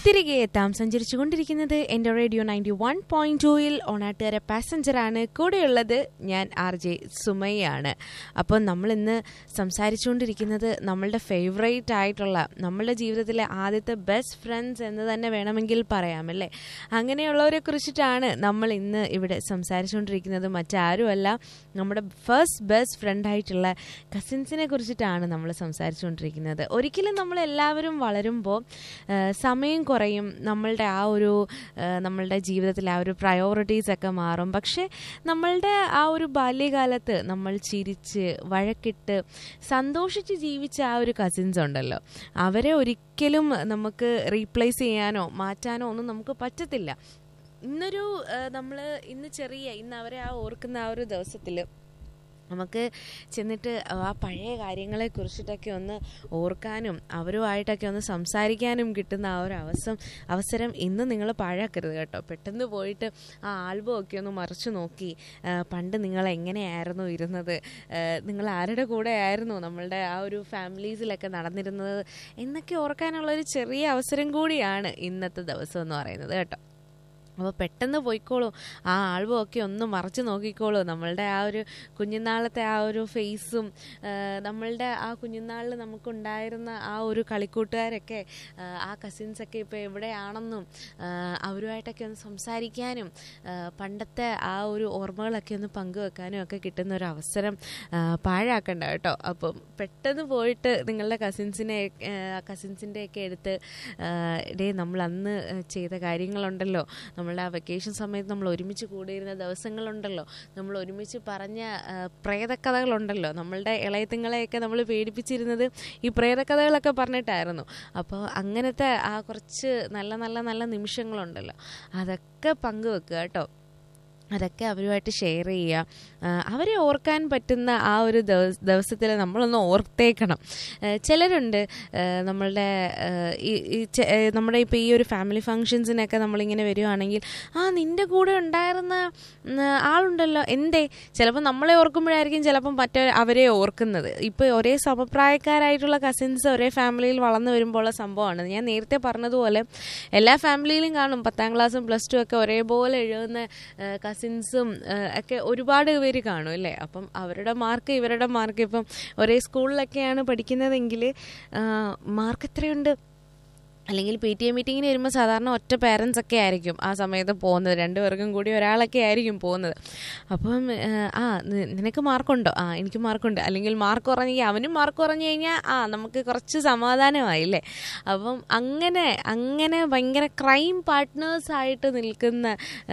തിരികെ എത്താം സഞ്ചരിച്ചുകൊണ്ടിരിക്കുന്നത് എൻ്റെ റേഡിയോ നയൻറ്റി വൺ പോയിന്റ് ടൂയിൽ ഓണാട്ടുകാരെ പാസഞ്ചറാണ് കൂടെയുള്ളത് ഞാൻ ആർ ജെ സുമയാണ് അപ്പോൾ നമ്മൾ ഇന്ന് സംസാരിച്ചുകൊണ്ടിരിക്കുന്നത് നമ്മളുടെ ഫേവറേറ്റ് ആയിട്ടുള്ള നമ്മളുടെ ജീവിതത്തിലെ ആദ്യത്തെ ബെസ്റ്റ് ഫ്രണ്ട്സ് എന്ന് തന്നെ വേണമെങ്കിൽ പറയാമല്ലേ അങ്ങനെയുള്ളവരെ കുറിച്ചിട്ടാണ് നമ്മൾ ഇന്ന് ഇവിടെ സംസാരിച്ചുകൊണ്ടിരിക്കുന്നത് മറ്റാരുമല്ല നമ്മുടെ ഫസ്റ്റ് ബെസ്റ്റ് ഫ്രണ്ടായിട്ടുള്ള കസിൻസിനെ കുറിച്ചിട്ടാണ് നമ്മൾ സംസാരിച്ചുകൊണ്ടിരിക്കുന്നത് ഒരിക്കലും നമ്മൾ എല്ലാവരും വളരുമ്പോൾ സമയം കുറയും നമ്മളുടെ ആ ഒരു ആ, നമ്മളുടെ ജീവിതത്തിലെ ആ ഒരു പ്രയോറിറ്റീസ് ഒക്കെ മാറും പക്ഷേ നമ്മളുടെ ആ ഒരു ബാല്യകാലത്ത് നമ്മൾ ചിരിച്ച് വഴക്കിട്ട് സന്തോഷിച്ച് ജീവിച്ച ആ ഒരു കസിൻസ് ഉണ്ടല്ലോ അവരെ ഒരിക്കലും നമുക്ക് റീപ്ലേസ് ചെയ്യാനോ മാറ്റാനോ ഒന്നും നമുക്ക് പറ്റത്തില്ല ഇന്നൊരു നമ്മൾ ഇന്ന് ചെറിയ ഇന്ന് അവരെ ആ ഓർക്കുന്ന ആ ഒരു ദിവസത്തിൽ നമുക്ക് ചെന്നിട്ട് ആ പഴയ കാര്യങ്ങളെ കുറിച്ചിട്ടൊക്കെ ഒന്ന് ഓർക്കാനും അവരുമായിട്ടൊക്കെ ഒന്ന് സംസാരിക്കാനും കിട്ടുന്ന ആ ഒരു അവസരം അവസരം ഇന്ന് നിങ്ങൾ പാഴാക്കരുത് കേട്ടോ പെട്ടെന്ന് പോയിട്ട് ആ ആൽബം ഒക്കെ ഒന്ന് മറിച്ചു നോക്കി ആ, പണ്ട് നിങ്ങൾ എങ്ങനെയായിരുന്നു ഇരുന്നത് ആ, നിങ്ങൾ ആരുടെ കൂടെ ആയിരുന്നു നമ്മളുടെ ആ ഒരു ഫാമിലീസിലൊക്കെ നടന്നിരുന്നത് എന്നൊക്കെ ഓർക്കാനുള്ള ഒരു ചെറിയ അവസരം കൂടിയാണ് ഇന്നത്തെ ദിവസം എന്ന് പറയുന്നത് കേട്ടോ അപ്പോൾ പെട്ടെന്ന് പോയിക്കോളൂ ആ ആൽബം ഒക്കെ ഒന്ന് മറച്ച് നോക്കിക്കോളൂ നമ്മളുടെ ആ ഒരു കുഞ്ഞുനാളത്തെ ആ ഒരു ഫേസും നമ്മളുടെ ആ കുഞ്ഞുനാളിൽ നമുക്കുണ്ടായിരുന്ന ആ ഒരു കളിക്കൂട്ടുകാരൊക്കെ ആ, ആ കസിൻസൊക്കെ ഇപ്പോൾ എവിടെയാണെന്നും ആ, അവരുമായിട്ടൊക്കെ ഒന്ന് സംസാരിക്കാനും ആ, പണ്ടത്തെ ആ ഒരു ഓർമ്മകളൊക്കെ ഒന്ന് പങ്കുവെക്കാനും ഒക്കെ കിട്ടുന്ന ഒരു അവസരം ആ, പാഴാക്കണ്ട കേട്ടോ അപ്പം പെട്ടെന്ന് പോയിട്ട് നിങ്ങളുടെ കസിൻസിനെ കസിൻസിൻ്റെ ഒക്കെ എടുത്ത് ആ, ഡേ നമ്മൾ അന്ന് ചെയ്ത കാര്യങ്ങളുണ്ടല്ലോ നമ്മളുടെ ആ വെക്കേഷൻ സമയത്ത് നമ്മൾ ഒരുമിച്ച് കൂടിയിരുന്ന ദിവസങ്ങളുണ്ടല്ലോ നമ്മൾ ഒരുമിച്ച് പറഞ്ഞ ആ, പ്രേതക്കഥകളുണ്ടല്ലോ നമ്മളുടെ ഇളയത്തിങ്ങളെയൊക്കെ നമ്മൾ പേടിപ്പിച്ചിരുന്നത് ഈ പ്രേതക്കഥകളൊക്കെ പറഞ്ഞിട്ടായിരുന്നു അപ്പോൾ അങ്ങനത്തെ ആ കുറച്ച് നല്ല നല്ല നല്ല നിമിഷങ്ങളുണ്ടല്ലോ അതൊക്കെ പങ്കുവെക്കുക കേട്ടോ അതൊക്കെ അവരുമായിട്ട് ഷെയർ ചെയ്യുക ആ, അവരെ ഓർക്കാൻ പറ്റുന്ന ആ ഒരു ദിവസത്തിൽ നമ്മളൊന്ന് ഓർത്തേക്കണം ആ, ചിലരുണ്ട് ആ, നമ്മളുടെ ആ, ഈ ഈ ചെ- ഏ, നമ്മുടെ ഇപ്പോൾ ഈ ഒരു ഫാമിലി ഫങ്ഷൻസിനൊക്കെ നമ്മളിങ്ങനെ വരുവാണെങ്കിൽ ആ നിൻ്റെ കൂടെ ഉണ്ടായിരുന്ന ഉം, ആളുണ്ടല്ലോ എന്തേ ചിലപ്പോൾ നമ്മളെ ഓർക്കുമ്പോഴായിരിക്കും ചിലപ്പം മറ്റേ അവരെ ഓർക്കുന്നത് ഇപ്പോൾ ഒരേ സമപ്രായക്കാരായിട്ടുള്ള കസിൻസ് ഒരേ ഫാമിലിയിൽ വളർന്നു വരുമ്പോഴുള്ള സംഭവമാണ് ഞാൻ നേരത്തെ പറഞ്ഞതുപോലെ എല്ലാ ഫാമിലിയിലും കാണും പത്താം ക്ലാസ്സും പ്ലസ് ടു ഒക്കെ ഒരേപോലെ എഴുതുന്ന കസിൻസും ഒക്കെ ഒരുപാട് പേര് കാണും അല്ലേ അപ്പം അവരുടെ മാർക്ക് ഇവരുടെ മാർക്ക് ഇപ്പം ഒരേ സ്കൂളിലൊക്കെയാണ് പഠിക്കുന്നതെങ്കിൽ മാർക്ക് എത്രയുണ്ട് അല്ലെങ്കിൽ പി ടി എ മീറ്റിങ്ങിന് വരുമ്പോൾ സാധാരണ ഒറ്റ പേരൻസ് ഒക്കെ ആയിരിക്കും ആ സമയത്ത് പോകുന്നത് രണ്ടുപേർക്കും കൂടി ഒരാളൊക്കെ ആയിരിക്കും പോകുന്നത് അപ്പം ആ, ആ നി- നിനക്ക് മാർക്കുണ്ടോ ആ എനിക്ക് മാർക്കുണ്ട് അല്ലെങ്കിൽ മാർക്ക് കുറഞ്ഞെങ്കിൽ അവനും മാർക്ക് കുറഞ്ഞു കഴിഞ്ഞാൽ ആ നമുക്ക് കുറച്ച് സമാധാനമായില്ലേ അപ്പം അങ്ങനെ അങ്ങനെ ഭയങ്കര ക്രൈം പാർട്ട്നേഴ്സ് ആയിട്ട് നിൽക്കുന്ന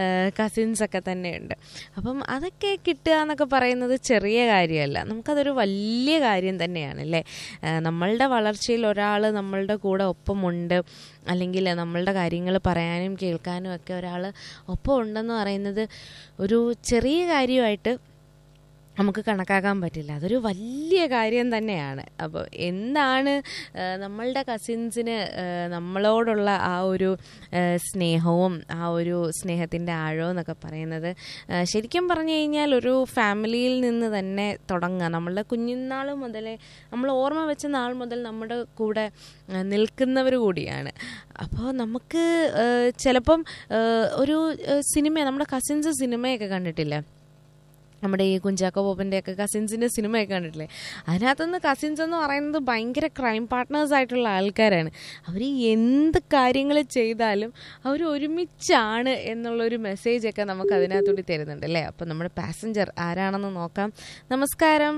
കസിൻസ് ഒക്കെ തന്നെയുണ്ട് അപ്പം അതൊക്കെ കിട്ടുക എന്നൊക്കെ പറയുന്നത് ചെറിയ കാര്യമല്ല നമുക്കതൊരു വലിയ കാര്യം തന്നെയാണ് അല്ലേ ആ, നമ്മളുടെ വളർച്ചയിൽ ഒരാൾ നമ്മളുടെ കൂടെ ഒപ്പമുണ്ട് അല്ലെങ്കിൽ നമ്മളുടെ കാര്യങ്ങൾ പറയാനും കേൾക്കാനും ഒക്കെ ഒരാൾ ഒപ്പം ഉണ്ടെന്ന് പറയുന്നത് ഒരു ചെറിയ കാര്യമായിട്ട് നമുക്ക് കണക്കാക്കാൻ പറ്റില്ല അതൊരു വലിയ കാര്യം തന്നെയാണ് അപ്പോൾ എന്താണ് ആ, നമ്മളുടെ കസിൻസിന് നമ്മളോടുള്ള ആ ഒരു ആ, സ്നേഹവും ആ ഒരു സ്നേഹത്തിൻ്റെ ആഴവും എന്നൊക്കെ പറയുന്നത് ആ, ശരിക്കും പറഞ്ഞു കഴിഞ്ഞാൽ ഒരു ഫാമിലിയിൽ നിന്ന് തന്നെ തുടങ്ങുക നമ്മളുടെ കുഞ്ഞുനാൾ മുതലേ നമ്മൾ ഓർമ്മ വെച്ച നാൾ മുതൽ നമ്മുടെ കൂടെ ആ, നിൽക്കുന്നവർ കൂടിയാണ് അപ്പോൾ നമുക്ക് ആ, ചിലപ്പം ആ, ഒരു ആ, സിനിമ നമ്മുടെ കസിൻസ് സിനിമയൊക്കെ കണ്ടിട്ടില്ലേ നമ്മുടെ ഈ കുഞ്ചാക്കോ ബോബൻ്റെ ഒക്കെ കസിൻസിൻ്റെ സിനിമയൊക്കെ കണ്ടിട്ടില്ലേ അതിനകത്തുനിന്ന് കസിൻസ് എന്ന് പറയുന്നത് ഭയങ്കര ക്രൈം പാർട്ട്നേഴ്സ് ആയിട്ടുള്ള ആൾക്കാരാണ് അവർ എന്ത് കാര്യങ്ങൾ ചെയ്താലും അവർ ഒരുമിച്ചാണ് എന്നുള്ളൊരു മെസ്സേജൊക്കെ നമുക്ക് അതിനകത്തൂടി തരുന്നുണ്ട് അല്ലേ അപ്പം നമ്മുടെ പാസഞ്ചർ ആരാണെന്ന് നോക്കാം നമസ്കാരം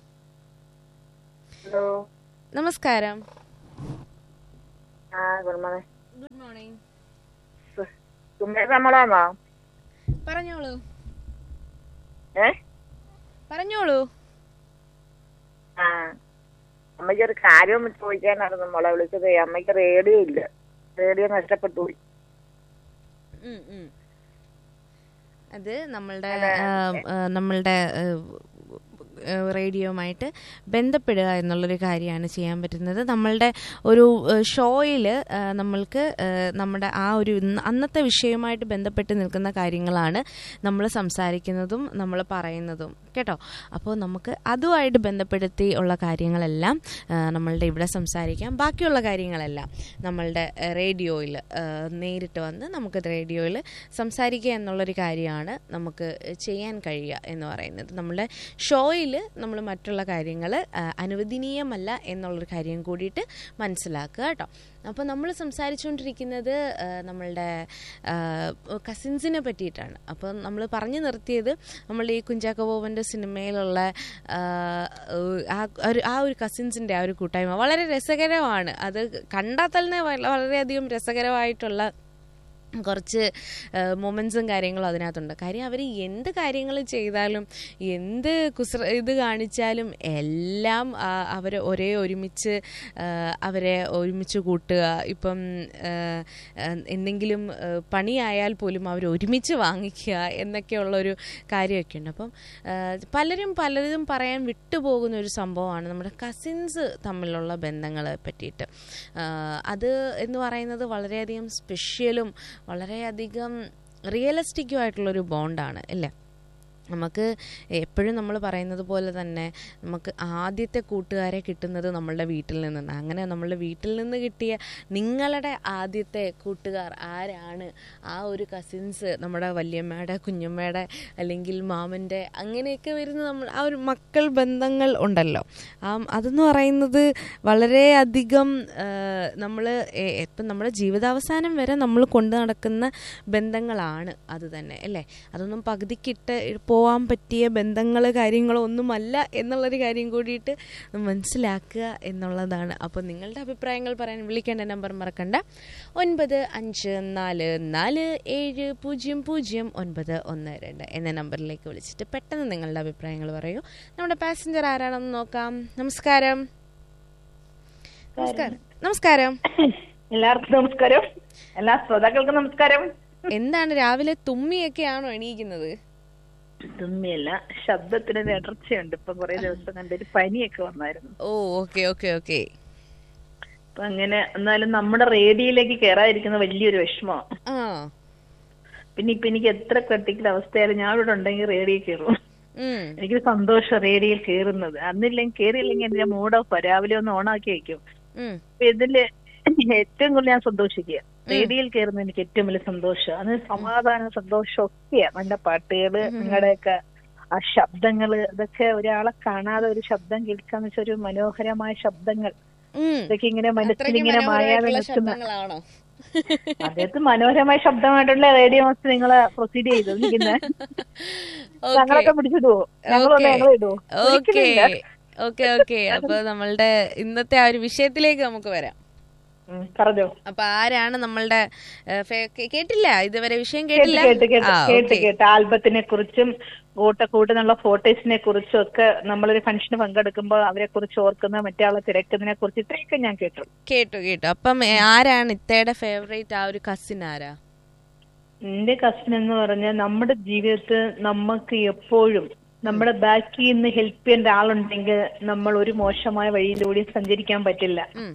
ഹലോ നമസ്കാരം ആ good morning good morning Sumesh നമ്മളാണോ പറഞ്ഞോളൂ ഏ പറഞ്ഞോളൂ ആ അമ്മയ്ക്ക് ഒരു കാര്യം ചോദിക്കാനായിരുന്നു മോളെ വിളിച്ചത് അമ്മയ്ക്ക് റേഡിയോ ഇല്ല റേഡിയോ നഷ്ടപ്പെട്ടു പോയി ഉം, ഉം. അത് നമ്മളുടെ ആ, ആ, നമ്മളുടെ ആ, റേഡിയോയുമായിട്ട് ബന്ധപ്പെടുക എന്നുള്ളൊരു കാര്യമാണ് ചെയ്യാൻ പറ്റുന്നത് നമ്മളുടെ ഒരു ഷോയിൽ നമ്മൾക്ക് ആ, നമ്മുടെ ആ ഒരു ഇന്ന് അന്നത്തെ വിഷയവുമായിട്ട് ബന്ധപ്പെട്ട് നിൽക്കുന്ന കാര്യങ്ങളാണ് നമ്മൾ സംസാരിക്കുന്നതും നമ്മൾ പറയുന്നതും കേട്ടോ അപ്പോൾ നമുക്ക് അതുമായിട്ട് ബന്ധപ്പെടുത്തി ഉള്ള കാര്യങ്ങളെല്ലാം ആ, നമ്മളുടെ ഇവിടെ സംസാരിക്കാം ബാക്കിയുള്ള കാര്യങ്ങളെല്ലാം നമ്മളുടെ റേഡിയോയിൽ നേരിട്ട് വന്ന് നമുക്ക് റേഡിയോയിൽ സംസാരിക്കുക എന്നുള്ളൊരു കാര്യമാണ് നമുക്ക് ചെയ്യാൻ കഴിയുക എന്ന് പറയുന്നത് നമ്മളുടെ ഷോയിൽ നമ്മൾ മറ്റുള്ള കാര്യങ്ങൾ അനുവദനീയമല്ല എന്നുള്ളൊരു കാര്യം കൂടിയിട്ട് മനസ്സിലാക്കുക കേട്ടോ അപ്പോൾ നമ്മൾ സംസാരിച്ചുകൊണ്ടിരിക്കുന്നത് ആ, നമ്മളുടെ കസിൻസിനെ പറ്റിയിട്ടാണ് അപ്പോൾ നമ്മൾ പറഞ്ഞു നിർത്തിയത് നമ്മളുടെ ഈ കുഞ്ചാക്കോ ബോബൻ്റെ സിനിമയിലുള്ള ആ, ആ ഒരു ആ ഒരു കസിൻസിൻ്റെ ആ ഒരു കൂട്ടായ്മ വളരെ രസകരമാണ് അത് കണ്ടാൽ തന്നെ വള- വളരെയധികം രസകരമായിട്ടുള്ള കുറച്ച് മൊമെൻറ്റ്സും കാര്യങ്ങളും അതിനകത്തുണ്ട് കാര്യം അവർ എന്ത് കാര്യങ്ങൾ ചെയ്താലും എന്ത് കുസൃ ഇത് കാണിച്ചാലും എല്ലാം അവർ ഒരേ ഒരുമിച്ച് ആ, അവരെ ഒരുമിച്ച് കൂട്ടുക ഇപ്പം ആ, ആ, എന്തെങ്കിലും ആ, പണിയായാൽ പോലും അവർ ഒരുമിച്ച് വാങ്ങിക്കുക എന്നൊക്കെയുള്ളൊരു കാര്യമൊക്കെ ഉണ്ട് അപ്പം ആ, പലരും പലതും പറയാൻ വിട്ടുപോകുന്ന ഒരു സംഭവമാണ് നമ്മുടെ കസിൻസ് തമ്മിലുള്ള ബന്ധങ്ങളെ പറ്റിയിട്ട് ആ, അത് എന്ന് പറയുന്നത് വളരെയധികം സ്പെഷ്യലും വളരെയധികം റിയലിസ്റ്റിക്കും ആയിട്ടുള്ളൊരു ബോണ്ടാണ് അല്ലേ നമുക്ക് എപ്പോഴും നമ്മൾ പറയുന്നത് പോലെ തന്നെ നമുക്ക് ആദ്യത്തെ കൂട്ടുകാരെ കിട്ടുന്നത് നമ്മളുടെ വീട്ടിൽ നിന്നാണ് അങ്ങനെ നമ്മളുടെ വീട്ടിൽ നിന്ന് കിട്ടിയ നിങ്ങളുടെ ആദ്യത്തെ കൂട്ടുകാർ ആരാണ് ആ ഒരു കസിൻസ് നമ്മുടെ വല്യമ്മയുടെ കുഞ്ഞമ്മയുടെ അല്ലെങ്കിൽ മാമൻ്റെ അങ്ങനെയൊക്കെ വരുന്ന നമ്മൾ ആ ഒരു മക്കൾ ബന്ധങ്ങൾ ഉണ്ടല്ലോ ആ അതെന്ന് പറയുന്നത് വളരെയധികം നമ്മൾ ഇപ്പം നമ്മുടെ ജീവിതാവസാനം വരെ നമ്മൾ കൊണ്ടു നടക്കുന്ന ബന്ധങ്ങളാണ് അത് തന്നെ അല്ലേ അതൊന്നും പകുതിക്കിട്ട് പോവാൻ പറ്റിയ ബന്ധങ്ങൾ കാര്യങ്ങളോ ഒന്നുമല്ല എന്നുള്ളൊരു കാര്യം കൂടിയിട്ട് മനസ്സിലാക്കുക എന്നുള്ളതാണ് അപ്പോൾ നിങ്ങളുടെ അഭിപ്രായങ്ങൾ പറയാൻ വിളിക്കേണ്ട നമ്പർ മറക്കണ്ട ഒൻപത് അഞ്ച് നാല് നാല് ഏഴ് പൂജ്യം പൂജ്യം ഒൻപത് ഒന്ന് രണ്ട് എന്ന നമ്പറിലേക്ക് വിളിച്ചിട്ട് പെട്ടെന്ന് നിങ്ങളുടെ അഭിപ്രായങ്ങൾ പറയൂ നമ്മുടെ പാസഞ്ചർ ആരാണെന്ന് നോക്കാം നമസ്കാരം നമസ്കാരം നമസ്കാരം എല്ലാവർക്കും നമസ്കാരം എല്ലാ ശ്രോതാക്കൾക്കും നമസ്കാരം എന്താണ് രാവിലെ തുമ്മിയൊക്കെയാണോ എണീക്കുന്നത് തുമ്മിയല്ല ശബ്ദത്തിന് ഒരു ഇടർച്ചയുണ്ട് ഇപ്പൊ കുറെ ദിവസം കണ്ട് ഒരു പനിയൊക്കെ വന്നായിരുന്നു ഓ ഓക്കെ ഓക്കെ ഓക്കെ അപ്പൊ അങ്ങനെ എന്നാലും നമ്മുടെ റേഡിയോയിലേക്ക് കയറാതിരിക്കുന്ന വലിയൊരു വിഷമമാണ് ആ പിന്നെ ഇപ്പൊ എനിക്ക് എത്ര ക്രിട്ടിക്കൽ അവസ്ഥയായാലും ഞാൻ ഇവിടെ ഉണ്ടെങ്കിൽ റേഡിയോ കയറും ഉം എനിക്ക് സന്തോഷം റേഡിയോയിൽ കയറുന്നത് അന്നില്ലെങ്കിൽ കയറിയില്ലെങ്കിൽ എന്റെ മൂഡ് ഓഫ് രാവിലെ ഒന്ന് ഓണാക്കി വെക്കും ഉം അപ്പൊ ഇതില് ഏറ്റവും കൂടുതൽ ഞാൻ സന്തോഷിക്കുക റേഡിയോയിൽ കയറുന്നത് എനിക്ക് ഏറ്റവും വലിയ സന്തോഷം അത് സമാധാനം സന്തോഷം ഒക്കെയാ നല്ല പാട്ടുകള് നിങ്ങളുടെയൊക്കെ ആ ശബ്ദങ്ങള് അതൊക്കെ ഒരാളെ കാണാതെ ഒരു ശബ്ദം കേൾക്കാന്ന് വെച്ചാൽ ഒരു മനോഹരമായ ശബ്ദങ്ങൾ ഉം ഇതൊക്കെ ഇങ്ങനെ മനസ്സിൽ അത്രയ്ക്ക് ഇങ്ങനെ മായാതെ മനോഹരമായിട്ടുള്ള നിൽക്കുന്ന ശബ്ദങ്ങളാണോ അദ്ദേഹത്ത് മനോഹരമായ ശബ്ദമായിട്ടുള്ള റേഡിയോ മാസ്റ്റർ നിങ്ങളെ പ്രൊസീഡ് ചെയ്തു നിൽക്കുന്നത് ഞങ്ങളൊക്കെ പിടിച്ചിടുവോ ഞങ്ങളൊന്ന് Okay. ഞങ്ങൾ ഇടുവോ ഓക്കെ ഓക്കെ ഓക്കെ അപ്പൊ നമ്മളുടെ ഇന്നത്തെ ആ ഒരു വിഷയത്തിലേക്ക് നമുക്ക് വരാം ഉം, പറഞ്ഞോ അപ്പൊ ആരാണ് നമ്മളുടെ ഏ, ഫേ- കേ- കേട്ടില്ല ഇതുവരെ വിഷയം കേട്ട് കേട്ടില്ല കേട്ട് കേട്ട് ആ, കേട്ട് okay. കേട്ട് ആൽബത്തിനെ കുറിച്ചും കൂട്ടക്കൂട്ടുന്നുള്ള ഫോട്ടോസിനെ കുറിച്ചും ഒക്കെ നമ്മളൊരു ഫംഗ്ഷന് പങ്കെടുക്കുമ്പോൾ അവരെ കുറിച്ച് ഓർക്കുന്ന മറ്റേ തിരക്കുന്നതിനെ കുറിച്ച് ഇത്രയൊക്കെ ഞാൻ കേട്ടു കേട്ടു കേട്ടു അപ്പം ഏ, ആരാണ് ഇത്തയുടെ ഫേവറേറ്റ് ആ ഒരു കസിൻ ആരാ എന്റെ കസിൻ എന്ന് പറഞ്ഞാൽ നമ്മുടെ ജീവിതത്തിൽ നമുക്ക് എപ്പോഴും നമ്മുടെ ബാക്കിൽ നിന്ന് ഹെൽപ്പ് ചെയ്യേണ്ട ആളുണ്ടെങ്കിൽ നമ്മൾ ഒരു മോശമായ വഴിയിലൂടെ സഞ്ചരിക്കാൻ പറ്റില്ല ഉം,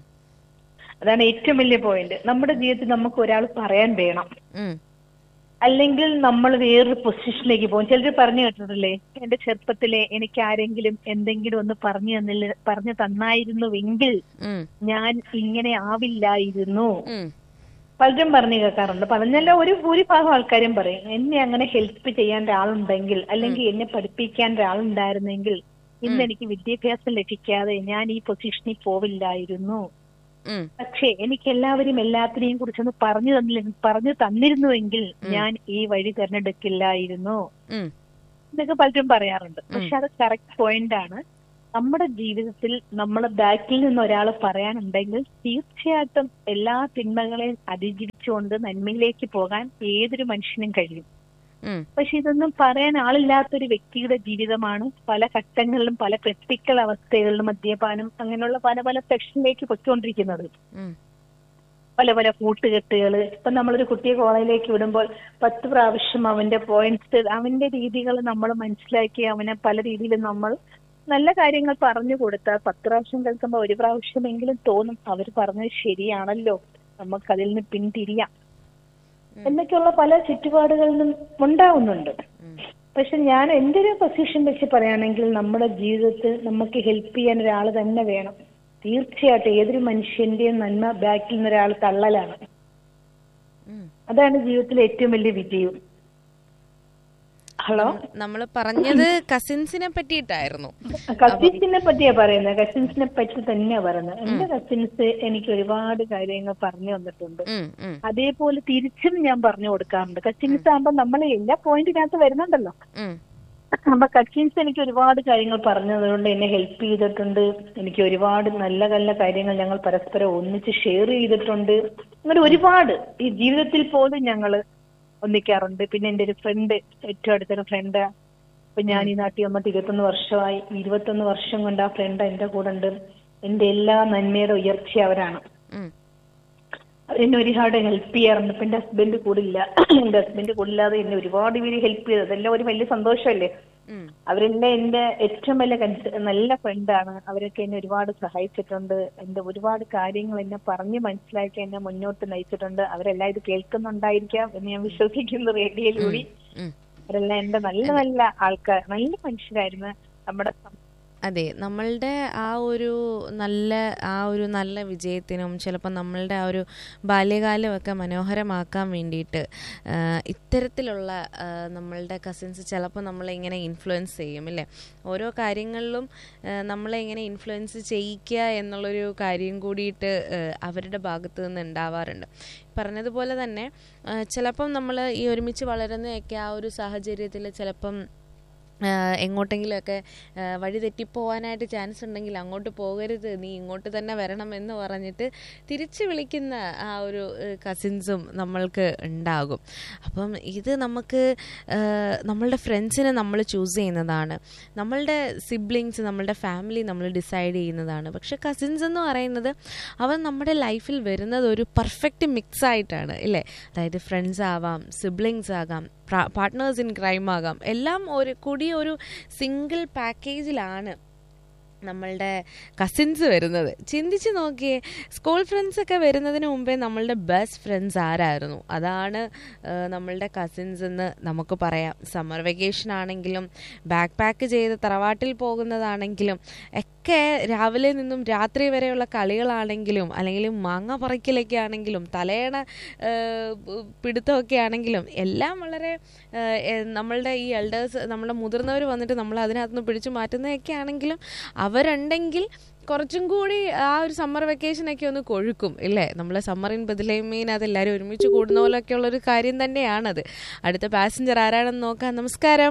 അതാണ് ഏറ്റവും വലിയ പോയിന്റ് നമ്മുടെ ജീവിതത്തിൽ നമുക്ക് ഒരാൾ പറയാൻ വേണം ഉം, അല്ലെങ്കിൽ നമ്മൾ വേറൊരു പൊസിഷനിലേക്ക് പോകും ചിലർ പറഞ്ഞു കേട്ടിട്ടില്ലേ എന്റെ ചെറുപ്പത്തിലെ എനിക്ക് ആരെങ്കിലും എന്തെങ്കിലും ഒന്ന് പറഞ്ഞു തന്നില്ല പറഞ്ഞു തന്നായിരുന്നുവെങ്കിൽ ഉം, ഞാൻ ഇങ്ങനെ ആവില്ലായിരുന്നു ഉം, പലരും പറഞ്ഞു കേൾക്കാറുണ്ട് പറഞ്ഞല്ല ഒരു ഭൂരിഭാഗം ആൾക്കാരും പറയും എന്നെ അങ്ങനെ ഹെൽപ്പ് ചെയ്യാൻ ഒരാളുണ്ടെങ്കിൽ അല്ലെങ്കിൽ എന്നെ പഠിപ്പിക്കാൻ ഒരാളുണ്ടായിരുന്നെങ്കിൽ ഇന്ന് എനിക്ക് വിദ്യാഭ്യാസം ലഭിക്കാതെ ഞാൻ ഈ പൊസിഷനിൽ പോവില്ലായിരുന്നു ഉം, പക്ഷേ എനിക്ക് എല്ലാവരും എല്ലാത്തിനെയും കുറിച്ചൊന്ന് പറഞ്ഞു തന്നില്ല പറഞ്ഞു തന്നിരുന്നുവെങ്കിൽ ഞാൻ ഈ വഴി തിരഞ്ഞെടുക്കില്ലായിരുന്നു ഉം, എന്നൊക്കെ പലരും പറയാറുണ്ട് പക്ഷെ അത് കറക്റ്റ് പോയിന്റ് ആണ് നമ്മുടെ ജീവിതത്തിൽ നമ്മളെ ബാക്കിൽ നിന്ന് ഒരാൾ പറയാനുണ്ടെങ്കിൽ തീർച്ചയായിട്ടും എല്ലാ തിന്മകളെയും അതിജീവിച്ചുകൊണ്ട് നന്മയിലേക്ക് പോകാൻ ഏതൊരു മനുഷ്യനും കഴിയും ഉം, പക്ഷെ ഇതൊന്നും പറയാൻ ആളില്ലാത്തൊരു വ്യക്തിയുടെ ജീവിതമാണ് പല ഘട്ടങ്ങളിലും പല ക്രിട്ടിക്കൽ അവസ്ഥകളിലും മദ്യപാനം അങ്ങനെയുള്ള പല പല സെക്ഷനിലേക്ക് പൊയ്ക്കൊണ്ടിരിക്കുന്നത് ഉം, പല പല കൂട്ടുകെട്ടുകൾ ഇപ്പൊ നമ്മളൊരു കുട്ടിയെ കോളേജിലേക്ക് വിടുമ്പോൾ പത്ത് പ്രാവശ്യം അവന്റെ പോയിന്റ്സ് അവന്റെ രീതികൾ നമ്മൾ മനസ്സിലാക്കി അവനെ പല രീതിയിൽ നമ്മൾ നല്ല കാര്യങ്ങൾ പറഞ്ഞു കൊടുത്താൽ പത്ത് പ്രാവശ്യം കേൾക്കുമ്പോൾ ഒരു പ്രാവശ്യമെങ്കിലും തോന്നും അവർ പറഞ്ഞത് ശരിയാണല്ലോ നമുക്ക് അതിൽ നിന്ന് പിന്തിരിയാം എന്നൊക്കെയുള്ള പല ചുറ്റുപാടുകളിലും ഉണ്ടാവുന്നുണ്ട് പക്ഷെ ഞാൻ എന്റെ ഒരു പൊസിഷൻ വെച്ച് പറയുകയാണെങ്കിൽ നമ്മുടെ ജീവിതത്തിൽ നമുക്ക് ഹെൽപ്പ് ചെയ്യാൻ ഒരാൾ തന്നെ വേണം തീർച്ചയായിട്ടും ഏതൊരു മനുഷ്യന്റെയും നന്മ ബാക്കിൽ നിന്ന് ഒരാൾ തള്ളലാണ് ഉം. അതാണ് ജീവിതത്തിലെ ഏറ്റവും വലിയ വിജയം ഹലോ നമ്മൾ പറഞ്ഞത് കസിൻസിനെ പറ്റിയിട്ടായിരുന്നു കസിൻസിനെ പറ്റിയാ പറയുന്നത് കസിൻസിനെ പറ്റി തന്നെയാ പറയുന്നത് എന്റെ കസിൻസ് എനിക്ക് ഒരുപാട് കാര്യങ്ങൾ പറഞ്ഞു തന്നിട്ടുണ്ട് ഉം, ഉം, അതേപോലെ തിരിച്ചും ഞാൻ പറഞ്ഞു കൊടുക്കാറുണ്ട് കസിൻസ് ആകുമ്പോ നമ്മൾ എല്ലാ പോയിന്റിനകത്ത് വരുന്നുണ്ടല്ലോ ഉം, അപ്പൊ കസിൻസ് എനിക്ക് ഒരുപാട് കാര്യങ്ങൾ പറഞ്ഞതുകൊണ്ട് എന്നെ ഹെൽപ്പ് ചെയ്തിട്ടുണ്ട് എനിക്ക് ഒരുപാട് നല്ല നല്ല കാര്യങ്ങൾ ഞങ്ങൾ പരസ്പരം ഒന്നിച്ച് ഷെയർ ചെയ്തിട്ടുണ്ട് അങ്ങനെ ഒരുപാട് ഈ ജീവിതത്തിൽ പോലും ഞങ്ങള് ഒന്നിക്കാറുണ്ട് പിന്നെ എന്റെ ഒരു ഫ്രണ്ട് ഏറ്റവും അടുത്തൊരു ഫ്രണ്ട് ഇപ്പൊ ഞാൻ ഈ നാട്ടിൽ വന്നിട്ട് ഇരുപത്തൊന്ന് വർഷമായി ഇരുപത്തൊന്ന് വർഷം കൊണ്ട് ആ ഫ്രണ്ട് എന്റെ കൂടെ ഉണ്ട് എന്റെ എല്ലാ നന്മയുടെ ഉയർച്ച അവരാണ് ഉം, അവരെന്നെ ഒരുപാട് ഹെൽപ്പ് ചെയ്യാറുണ്ട് ഇപ്പൊ എന്റെ ഹസ്ബൻഡ് കൂടെ ഇല്ല എന്റെ ഹസ്ബൻഡ് കൂടെ ഇല്ലാതെ എന്നെ ഒരുപാട് പേര് ഹെൽപ്പ് ചെയ്തത് അതെല്ലാം ഒരു വലിയ സന്തോഷമല്ലേ ഉം, അവരെല്ലാം എന്റെ ഏറ്റവും വലിയ കൺസ- നല്ല ഫ്രണ്ടാണ് അവരൊക്കെ എന്നെ ഒരുപാട് സഹായിച്ചിട്ടുണ്ട് എന്റെ ഒരുപാട് കാര്യങ്ങൾ എന്നെ പറഞ്ഞ് മനസ്സിലാക്കി എന്നെ മുന്നോട്ട് നയിച്ചിട്ടുണ്ട് അവരെല്ലാം ഇത് കേൾക്കുന്നുണ്ടായിരിക്കാം എന്ന് ഞാൻ വിശ്വസിക്കുന്നു റേഡിയോയിലൂടെ ഉം. അവരെല്ലാം എന്റെ നല്ല നല്ല ആൾക്കാർ നല്ല മനുഷ്യരായിരുന്നു നമ്മുടെ സം- അതെ നമ്മളുടെ ആ ഒരു നല്ല ആ ഒരു നല്ല വിജയത്തിനും ചിലപ്പോൾ നമ്മളുടെ ആ ഒരു ബാല്യകാലമൊക്കെ മനോഹരമാക്കാൻ വേണ്ടിയിട്ട് ആ, ഇത്തരത്തിലുള്ള ആ, നമ്മളുടെ കസിൻസ് ചിലപ്പോൾ നമ്മളെ ഇങ്ങനെ ഇൻഫ്ലുവൻസ് ചെയ്യും അല്ലേ ഓരോ കാര്യങ്ങളിലും ആ, നമ്മളെ ഇങ്ങനെ ഇൻഫ്ലുവൻസ് ചെയ്യിക്കുക എന്നുള്ളൊരു കാര്യം കൂടിയിട്ട് ആ, അവരുടെ ഭാഗത്ത് നിന്ന് ഉണ്ടാവാറുണ്ട് പറഞ്ഞതുപോലെ തന്നെ ആ, ചിലപ്പം നമ്മൾ ഈ ഒരുമിച്ച് വളരുന്നതൊക്കെ ആ ഒരു സാഹചര്യത്തിൽ ചിലപ്പം ആഹ് എങ്ങോട്ടെങ്കിലുമൊക്കെ ആഹ് വഴി തെറ്റിപ്പോവാനായിട്ട് ചാൻസ് ഉണ്ടെങ്കിൽ അങ്ങോട്ട് പോകരുത് നീ ഇങ്ങോട്ട് തന്നെ വരണം എന്ന് പറഞ്ഞിട്ട് തിരിച്ച് വിളിക്കുന്ന ആ ഒരു കസിൻസും നമ്മൾക്ക് ഉണ്ടാകും അപ്പം ഇത് നമുക്ക് ആഹ് നമ്മളുടെ ഫ്രണ്ട്സിനെ നമ്മൾ ചൂസ് ചെയ്യുന്നതാണ് നമ്മളുടെ സിബ്ലിങ്സ് നമ്മളുടെ ഫാമിലി നമ്മൾ ഡിസൈഡ് ചെയ്യുന്നതാണ് പക്ഷെ കസിൻസ് എന്ന് പറയുന്നത് അവർ നമ്മുടെ ലൈഫിൽ വരുന്നത് ഒരു പെർഫെക്റ്റ് മിക്സ് ആയിട്ടാണ് ഇല്ലേ അതായത് ഫ്രണ്ട്സ് ആവാം സിബ്ലിങ്സ് ആകാം പാർട്ട്നേഴ്സ് ഇൻ ക്രൈം ആകാം എല്ലാം ഒരു കൂടി ഒരു സിംഗിൾ പാക്കേജിലാണ് നമ്മളുടെ കസിൻസ് വരുന്നത് ചിന്തിച്ച് നോക്കിയേ സ്കൂൾ ഫ്രണ്ട്സ് ഒക്കെ വരുന്നതിന് മുമ്പേ നമ്മളുടെ ബെസ്റ്റ് ഫ്രണ്ട്സ് ആരായിരുന്നു അതാണ് ആ, നമ്മളുടെ കസിൻസ് എന്ന് നമുക്ക് പറയാം സമ്മർ വെക്കേഷൻ ആണെങ്കിലും ബാക്ക് പാക്ക് ചെയ്ത് തറവാട്ടിൽ പോകുന്നതാണെങ്കിലും ഒക്കെ രാവിലെ നിന്നും രാത്രി വരെയുള്ള കളികളാണെങ്കിലും അല്ലെങ്കിൽ മാങ്ങ പറിക്കലൊക്കെ ആണെങ്കിലും തലയണ ആ, പിടുത്തമൊക്കെ ആണെങ്കിലും എല്ലാം വളരെ ആ, എ, നമ്മളുടെ ഈ എൽഡേഴ്സ് നമ്മുടെ മുതിർന്നവർ വന്നിട്ട് നമ്മൾ അതിനകത്ത് നിന്ന് പിടിച്ചു മാറ്റുന്നതൊക്കെ ആണെങ്കിലും അവരുണ്ടെങ്കിൽ കുറച്ചും കൂടി ആ ഒരു സമ്മർ വെക്കേഷനൊക്കെ ഒന്ന് കൊഴുക്കും ഇല്ലേ നമ്മളെ സമ്മർ ഇൻ ബദലേമീൻ അതെല്ലാവരും ഒരുമിച്ച് കൂടുന്ന പോലൊക്കെ ഉള്ളൊരു കാര്യം തന്നെയാണത് അടുത്ത പാസഞ്ചർ ആരാണെന്ന് നോക്കാം നമസ്കാരം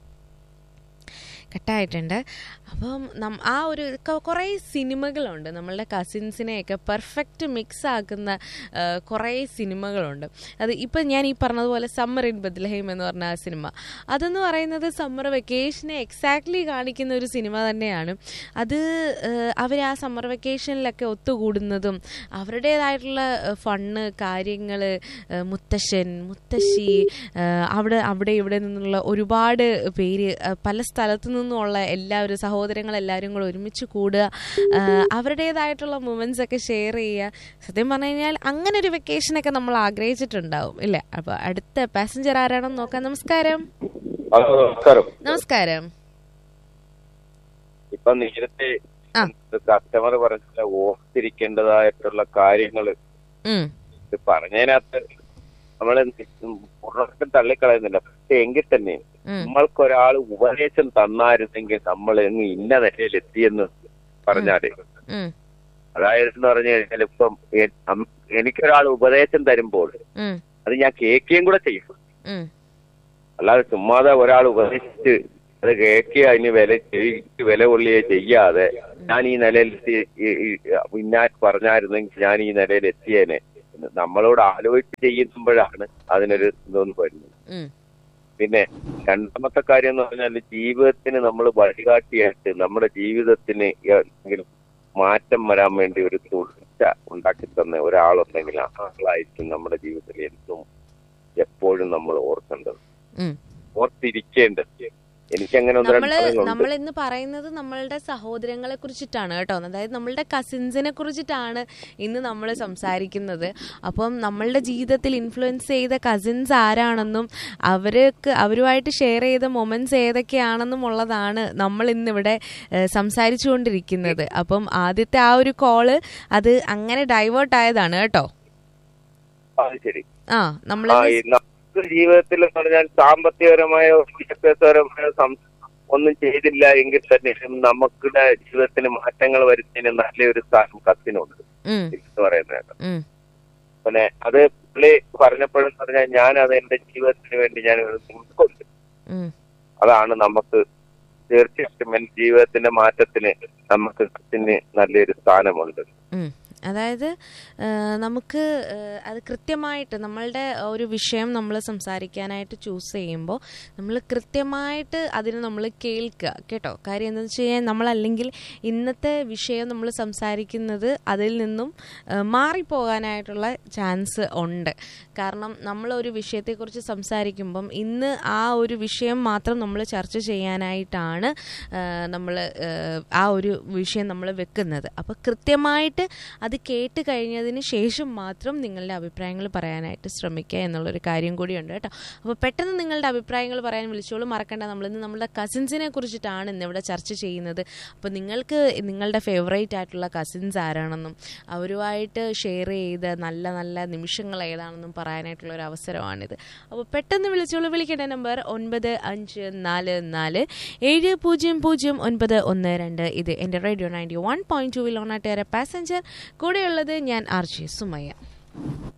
കട്ടായിട്ടുണ്ട് അപ്പം നം ആ ഒരു ക- കുറേ സിനിമകളുണ്ട് നമ്മളുടെ കസിൻസിനെയൊക്കെ പെർഫെക്റ്റ് മിക്സ് ആക്കുന്ന ആ, കുറേ സിനിമകളുണ്ട് അത് ഇപ്പം ഞാൻ ഈ പറഞ്ഞതുപോലെ സമ്മർ ഇൻ ബദ്ലഹീം എന്ന് പറഞ്ഞ ആ സിനിമ അതെന്ന് പറയുന്നത് സമ്മർ വെക്കേഷനെ എക്സാക്ട്ലി കാണിക്കുന്ന ഒരു സിനിമ തന്നെയാണ് അത് അവർ ആ സമ്മർ വെക്കേഷനിലൊക്കെ ഒത്തുകൂടുന്നതും അവരുടേതായിട്ടുള്ള ഫണ്ണ് കാര്യങ്ങൾ മുത്തശ്ശൻ മുത്തശ്ശി ആ, അവിടെ അവിടെ ഇവിടെ നിന്നുള്ള ഒരുപാട് പേര് ആ, പല സ്ഥലത്തു നിന്നുമുള്ള എല്ലാവരും സഹോദരങ്ങളെല്ലാവരും കൂടെ ഒരുമിച്ച് കൂടുക ആ, അവരുടേതായിട്ടുള്ള മൊമെന്റ്സ് ഒക്കെ ഷെയർ ചെയ്യുക സത്യം പറഞ്ഞു കഴിഞ്ഞാൽ അങ്ങനെ ഒരു വെക്കേഷനൊക്കെ നമ്മൾ ആഗ്രഹിച്ചിട്ടുണ്ടാവും ഇല്ലേ അപ്പോൾ അടുത്ത പാസഞ്ചർ ആരാണെന്ന് നോക്കാം നമസ്കാരം ഹലോ നമസ്കാരം നമസ്കാരം ഇപ്പൊ നേരത്തെ ആ. കസ്റ്റമർ പറഞ്ഞ ഓർത്തിരിക്കേണ്ടതായിട്ടുള്ള കാര്യങ്ങൾ ഉം, ഇത് പറഞ്ഞതിനകത്ത് നമ്മൾ പൂർണ്ണമായിട്ടും തള്ളിക്കളയുന്നില്ല പക്ഷെ എങ്കിൽ തന്നെ ഉം, നമ്മൾക്ക് ഒരാൾ ഉപദേശം തന്നായിരുന്നെങ്കിൽ നമ്മൾ ഇന്ന് ഇന്ന നിലയിൽ എത്തിയെന്ന് പറഞ്ഞാല് ഉം, അതായത് എന്ന് പറഞ്ഞു കഴിഞ്ഞാൽ ഇപ്പം എ- അം- എനിക്കൊരാൾ ഉപദേശം തരുമ്പോൾ ഉം, അത് ഞാൻ കേൾക്കുകയും കൂടെ ചെയ്യും ഉം, അല്ലാതെ ചുമ്മാതെ ഒരാൾ ഉപദേശിച്ച് അത് കേൾക്കുക അതിന് വില ശരിക്ക് വില കൊള്ളിയെ ചെയ്യാതെ ഞാൻ ഈ നിലയിൽ എത്തി ഈ- ഈ ഇന്നാ പറഞ്ഞായിരുന്നെങ്കിൽ ഞാൻ ഈ നിലയിൽ എത്തിയേനെ എന്ന് നമ്മളോട് ആലോചിച്ച് ചെയ്യുമ്പോഴാണ് അതിനൊരു ഇതൊന്നും വരുന്നത് ഉം, പിന്നെ രണ്ടാമത്തെ കാര്യം എന്ന് പറഞ്ഞാൽ ജീവിതത്തിന് നമ്മൾ വഴികാട്ടിയായിട്ട് നമ്മുടെ ജീവിതത്തിന് എന്തെങ്കിലും മാറ്റം വരാൻ വേണ്ടി ഒരു തുടർച്ച ഉണ്ടാക്കി തന്ന ഒരാളുണ്ടെങ്കിൽ ആ ആളായിരിക്കും നമ്മുടെ ജീവിതത്തിൽ എന്നും എപ്പോഴും നമ്മൾ ഓർക്കേണ്ടത് ഉം. ഓർത്തിരിക്കേണ്ടത് എനിക്ക് അങ്ങനെ ഒന്ന് രണ്ട് നമ്മള് ആളുകളുണ്ട് നമ്മൾ ഇന്ന് പറയുന്നത് നമ്മളുടെ സഹോദരങ്ങളെ കുറിച്ചിട്ടാണ് കേട്ടോ അതായത് നമ്മളുടെ കസിൻസിനെ കുറിച്ചിട്ടാണ് ഇന്ന് നമ്മൾ സംസാരിക്കുന്നത് അപ്പം നമ്മളുടെ ജീവിതത്തിൽ ഇൻഫ്ലുവൻസ് ചെയ്ത കസിൻസ് ആരാണെന്നും അവർക്ക് അവരുമായിട്ട് ഷെയർ ചെയ്ത മൊമെന്റ്സ് ഏതൊക്കെയാണെന്നും ഉള്ളതാണ് നമ്മൾ ഇന്നിവിടെ ഏഹ്, സംസാരിച്ചുകൊണ്ടിരിക്കുന്നത് അപ്പം ആദ്യത്തെ ആ ഒരു കോള് അത് അങ്ങനെ ഡൈവേർട്ട് ആയതാണ് കേട്ടോ അത് ശരി ആ നമ്മൾ ആ ഈ നമുക്ക് ജീവിതത്തിൽ എന്ന് പറഞ്ഞാൽ സാമ്പത്തികപരമായോ വിദ്യാഭ്യാസപരമായോ സം- ഒന്നും ചെയ്തില്ല എങ്കിൽ തന്നെ നമുക്കുടെ ജീവിതത്തിന് മാറ്റങ്ങൾ വരുന്നതിന് നല്ലൊരു സ്ഥാനം കത്തിനുണ്ട് എന്ന് പറയുന്നത് പിന്നെ അത് പുള്ളി പറഞ്ഞപ്പോഴെന്ന് പറഞ്ഞാൽ ഞാൻ അത് എന്റെ ജീവിതത്തിന് വേണ്ടി ഞാൻ ഉൾക്കൊണ്ട് അതാണ് നമുക്ക് തീർച്ചയായിട്ടും എന്റെ ജീവിതത്തിന്റെ മാറ്റത്തിന് നമുക്ക് കത്തിന് നല്ലൊരു സ്ഥാനമുണ്ട് ഉം. അതായത് ആ, നമുക്ക് ആ, അത് കൃത്യമായിട്ട് നമ്മളുടെ ഒരു വിഷയം നമ്മൾ സംസാരിക്കാനായിട്ട് ചൂസ് ചെയ്യുമ്പോൾ നമ്മൾ കൃത്യമായിട്ട് അതിന് നമ്മൾ കേൾക്കുക കേട്ടോ കാര്യം എന്താണെന്ന് വെച്ച് കഴിഞ്ഞാൽ നമ്മളല്ലെങ്കിൽ ഇന്നത്തെ വിഷയം നമ്മൾ സംസാരിക്കുന്നത് അതിൽ നിന്നും ആ, മാറിപ്പോകാനായിട്ടുള്ള ചാൻസ് ഉണ്ട് കാരണം നമ്മൾ ഒരു വിഷയത്തെക്കുറിച്ച് സംസാരിക്കുമ്പം ഇന്ന് ആ ഒരു വിഷയം മാത്രം നമ്മൾ ചർച്ച ചെയ്യാനായിട്ടാണ് നമ്മൾ ആ ഒരു വിഷയം നമ്മൾ വെക്കുന്നത് അപ്പോൾ കൃത്യമായിട്ട് അത് കേട്ട് കഴിഞ്ഞതിന് ശേഷം മാത്രം നിങ്ങളുടെ അഭിപ്രായങ്ങൾ പറയാനായിട്ട് ശ്രമിക്കുക എന്നുള്ളൊരു കാര്യം കൂടിയുണ്ട് കേട്ടോ അപ്പോൾ പെട്ടെന്ന് നിങ്ങളുടെ അഭിപ്രായങ്ങൾ പറയാൻ വിളിച്ചോളൂ മറക്കണ്ട നമ്മളിന്ന് നമ്മുടെ കസിൻസിനെ കുറിച്ചിട്ടാണ് ഇന്നിവിടെ ചർച്ച ചെയ്യുന്നത് അപ്പോൾ നിങ്ങൾക്ക് നിങ്ങളുടെ ഫേവറേറ്റ് ആയിട്ടുള്ള കസിൻസ് ആരാണെന്നും അവരുമായിട്ട് ഷെയർ ചെയ്ത നല്ല നല്ല നിമിഷങ്ങൾ ഏതാണെന്നും പറയാനായിട്ടുള്ള ഒരു അവസരമാണിത് അപ്പോൾ പെട്ടെന്ന് വിളിച്ചോളൂ വിളിക്കേണ്ട നമ്പർ ഒൻപത് അഞ്ച് നാല് നാല് ഏഴ് പൂജ്യം പൂജ്യം ഒൻപത് ഒന്ന് രണ്ട് ഇത് എൻ്റെ റേഡിയോ നയൻറ്റി വൺ പോയിന്റ് ടൂവിൽ ഓണാട്ടേറെ പാസഞ്ചർ കൂടെയുള്ളത് ഞാൻ ആർ ജെ സുമയ്യ